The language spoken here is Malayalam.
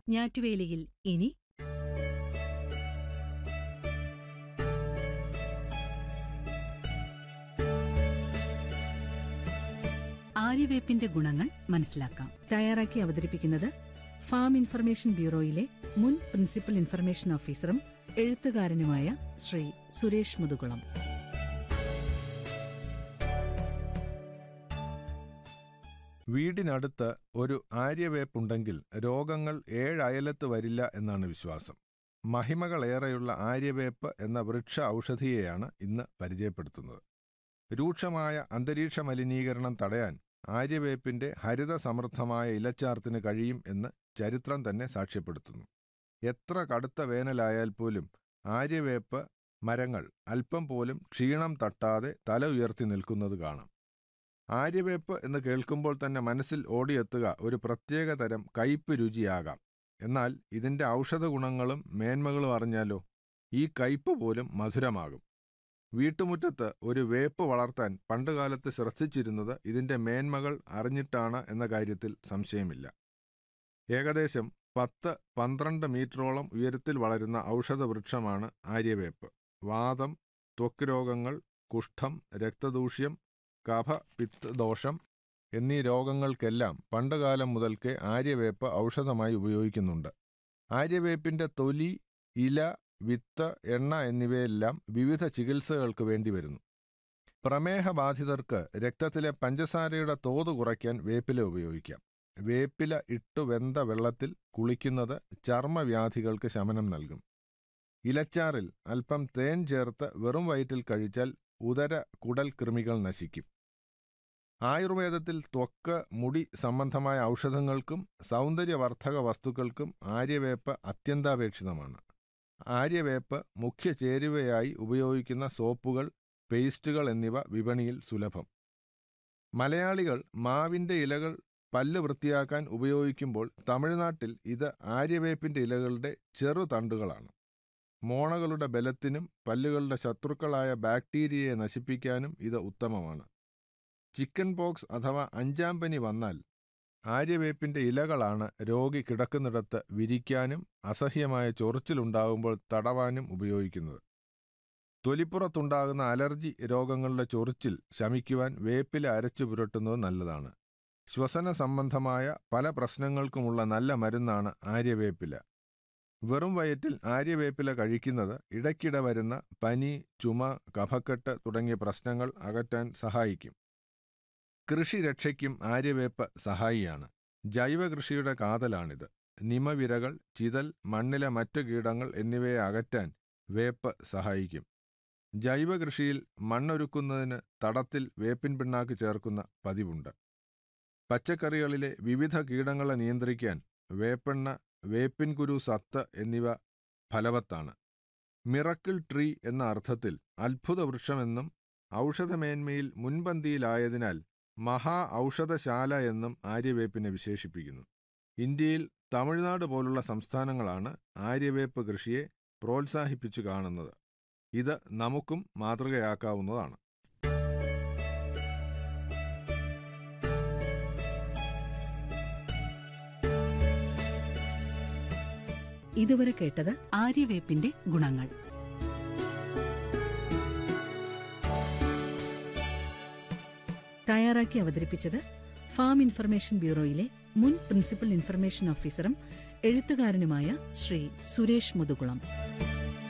ഞാറ്റുവേലിയിൽ ഇനി ആര്യവേപ്പിന്റെ ഗുണങ്ങൾ മനസ്സിലാക്കാം തയ്യാറാക്കി അവതരിപ്പിക്കുന്നത് ഫാം ഇൻഫർമേഷൻ ബ്യൂറോയിലെ മുൻ പ്രിൻസിപ്പൽ ഇൻഫർമേഷൻ ഓഫീസറും എഴുത്തുകാരനുമായ ശ്രീ സുരേഷ് മുതുകുളം വീടിനടുത്ത് ഒരു ആര്യവേപ്പുണ്ടെങ്കിൽ രോഗങ്ങൾ ഏഴയലത്ത് വരില്ല എന്നാണ് വിശ്വാസം മഹിമകളേറെയുള്ള ആര്യവേപ്പ് എന്ന വൃക്ഷ ഔഷധിയെയാണ് ഇന്ന് പരിചയപ്പെടുത്തുന്നത് രൂക്ഷമായ അന്തരീക്ഷ മലിനീകരണം തടയാൻ ആര്യവേപ്പിന്റെ ഹരിത സമൃദ്ധമായ ഇലച്ചാർത്തിന് കഴിയും എന്ന് ചരിത്രം തന്നെ സാക്ഷ്യപ്പെടുത്തുന്നു എത്ര കടുത്ത വേനലായാൽ പോലും ആര്യവേപ്പ് മരങ്ങൾ അല്പം പോലും ക്ഷീണം തട്ടാതെ തല ഉയർത്തി നിൽക്കുന്നത് കാണാം ആര്യവേപ്പ് എന്ന് കേൾക്കുമ്പോൾ തന്നെ മനസ്സിൽ ഓടിയെത്തുക ഒരു പ്രത്യേക തരം കയ്പ് രുചിയാകാം എന്നാൽ ഇതിന്റെ ഔഷധ ഗുണങ്ങളും മേന്മകളും അറിഞ്ഞാലോ ഈ കയ്പ് പോലും മധുരമാകും വീട്ടുമുറ്റത്ത് ഒരു വേപ്പ് വളർത്താൻ പണ്ടുകാലത്ത് ശ്രദ്ധിച്ചിരുന്നത് ഇതിന്റെ മേന്മകൾ അറിഞ്ഞിട്ടാണ് എന്ന കാര്യത്തിൽ സംശയമില്ല ഏകദേശം പത്ത് പന്ത്രണ്ട് മീറ്ററോളം ഉയരത്തിൽ വളരുന്ന ഔഷധ വൃക്ഷമാണ് ആര്യവേപ്പ് വാദം ത്വക്ക് രോഗങ്ങൾ കുഷ്ഠം രക്തദൂഷ്യം കഫ പിത്ത് ദോഷം എന്നീ രോഗങ്ങൾക്കെല്ലാം പണ്ടുകാലം മുതൽക്കേ ആര്യവേപ്പ് ഔഷധമായി ഉപയോഗിക്കുന്നുണ്ട് ആര്യവേപ്പിന്റെ തൊലി ഇല വിത്ത് എണ്ണ എന്നിവയെല്ലാം വിവിധ ചികിത്സകൾക്ക് വേണ്ടിവരുന്നു പ്രമേഹബാധിതർക്ക് രക്തത്തിലെ പഞ്ചസാരയുടെ തോത് കുറയ്ക്കാൻ വേപ്പില ഉപയോഗിക്കാം വേപ്പില ഇട്ടു വെന്ത വെള്ളത്തിൽ കുളിക്കുന്നത് ചർമ്മവ്യാധികൾക്ക് ശമനം നൽകും ഇലച്ചാറിൽ അല്പം തേൻ ചേർത്ത് വെറും വയറ്റിൽ കഴിച്ചാൽ ഉദര കുടൽ കൃമികൾ നശിക്കും ആയുർവേദത്തിൽ ത്വക്ക് മുടി സംബന്ധമായ ഔഷധങ്ങൾക്കും സൗന്ദര്യവർദ്ധക വസ്തുക്കൾക്കും ആര്യവേപ്പ് അത്യന്താപേക്ഷിതമാണ് ആര്യവേപ്പ് മുഖ്യ ചേരുവയായി ഉപയോഗിക്കുന്ന സോപ്പുകൾ പേസ്റ്റുകൾ എന്നിവ വിപണിയിൽ സുലഭം മലയാളികൾ മാവിന്റെ ഇലകൾ പല്ല് വൃത്തിയാക്കാൻ ഉപയോഗിക്കുമ്പോൾ തമിഴ്നാട്ടിൽ ഇത് ആര്യവേപ്പിന്റെ ഇലകളുടെ ചെറുതണ്ടുകളാണ് മോണകളുടെ ബലത്തിനും പല്ലുകളുടെ ശത്രുക്കളായ ബാക്ടീരിയയെ നശിപ്പിക്കാനും ഇത് ഉത്തമമാണ് ചിക്കൻ പോക്സ് അഥവാ അഞ്ചാം പനി വന്നാൽ ആര്യവേപ്പിന്റെ ഇലകളാണ് രോഗി കിടക്കുന്നിടത്ത് വിരിക്കാനും അസഹ്യമായ ചൊറിച്ചിലുണ്ടാകുമ്പോൾ തടവാനും ഉപയോഗിക്കുന്നത് തൊലിപ്പുറത്തുണ്ടാകുന്ന അലർജി രോഗങ്ങളുടെ ചൊറിച്ചിൽ ശമിക്കുവാൻ വേപ്പില അരച്ചു പുരട്ടുന്നത് നല്ലതാണ് ശ്വസന സംബന്ധമായ പല പ്രശ്നങ്ങൾക്കുമുള്ള നല്ല മരുന്നാണ് ആര്യവേപ്പില വെറും വയറ്റിൽ ആര്യവേപ്പില കഴിക്കുന്നത് ഇടയ്ക്കിടെ വരുന്ന പനി ചുമ കഫക്കെട്ട് തുടങ്ങിയ പ്രശ്നങ്ങൾ അകറ്റാൻ സഹായിക്കും കൃഷിരക്ഷയ്ക്കും ആര്യവേപ്പ് സഹായിയാണ് ജൈവകൃഷിയുടെ കാതലാണിത് നിമവിരകൾ ചിതൽ മണ്ണിലെ മറ്റു കീടങ്ങൾ എന്നിവയെ അകറ്റാൻ വേപ്പ് സഹായിക്കും ജൈവകൃഷിയിൽ മണ്ണൊരുക്കുന്നതിന് തടത്തിൽ വേപ്പിൻ പിണ്ണാക്ക് ചേർക്കുന്ന പതിവുണ്ട് പച്ചക്കറികളിലെ വിവിധ കീടങ്ങളെ നിയന്ത്രിക്കാൻ വേപ്പെണ്ണ വേപ്പിൻ കുരു സത്ത് എന്നിവ ഫലവത്താണ് മിറക്കിൾ ട്രീ എന്ന അർത്ഥത്തിൽ അത്ഭുത വൃക്ഷമെന്നും ഔഷധമേന്മയിൽ മുൻപന്തിയിലായതിനാൽ മഹാ ഔഷധശാല എന്നും ആര്യവേപ്പിനെ വിശേഷിപ്പിക്കുന്നു ഇന്ത്യയിൽ തമിഴ്നാട് പോലുള്ള സംസ്ഥാനങ്ങളാണ് ആര്യവേപ്പ് കൃഷിയെ പ്രോത്സാഹിപ്പിച്ചു കാണുന്നത് ഇത് നമുക്കും മാതൃകയാക്കാവുന്നതാണ് ഇതുവരെ കേട്ടത് ആര്യവേപ്പിന്റെ ഗുണങ്ങൾ തയ്യാറാക്കി അവതരിപ്പിച്ചത് ഫാം ഇൻഫർമേഷൻ ബ്യൂറോയിലെ മുൻ പ്രിൻസിപ്പൽ ഇൻഫർമേഷൻ ഓഫീസറും എഴുത്തുകാരനുമായ ശ്രീ സുരേഷ് മുതുകുളം